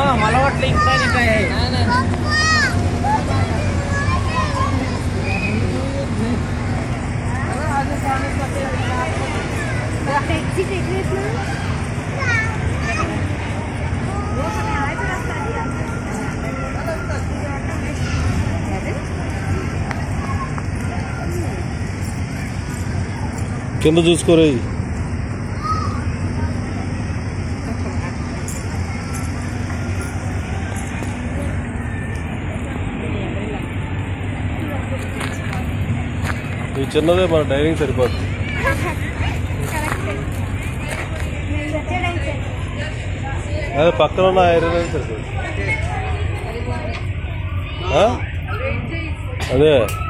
మలవట్లు ఇంకా ఇంకా exit exit కింద చూసుకోరే ఈ చిన్నదే మన డైనింగ్ సరిపోతుంది అదే పక్కన ఉన్న ఐరన్ అయితే సరిపోతుంది ఆ? అదే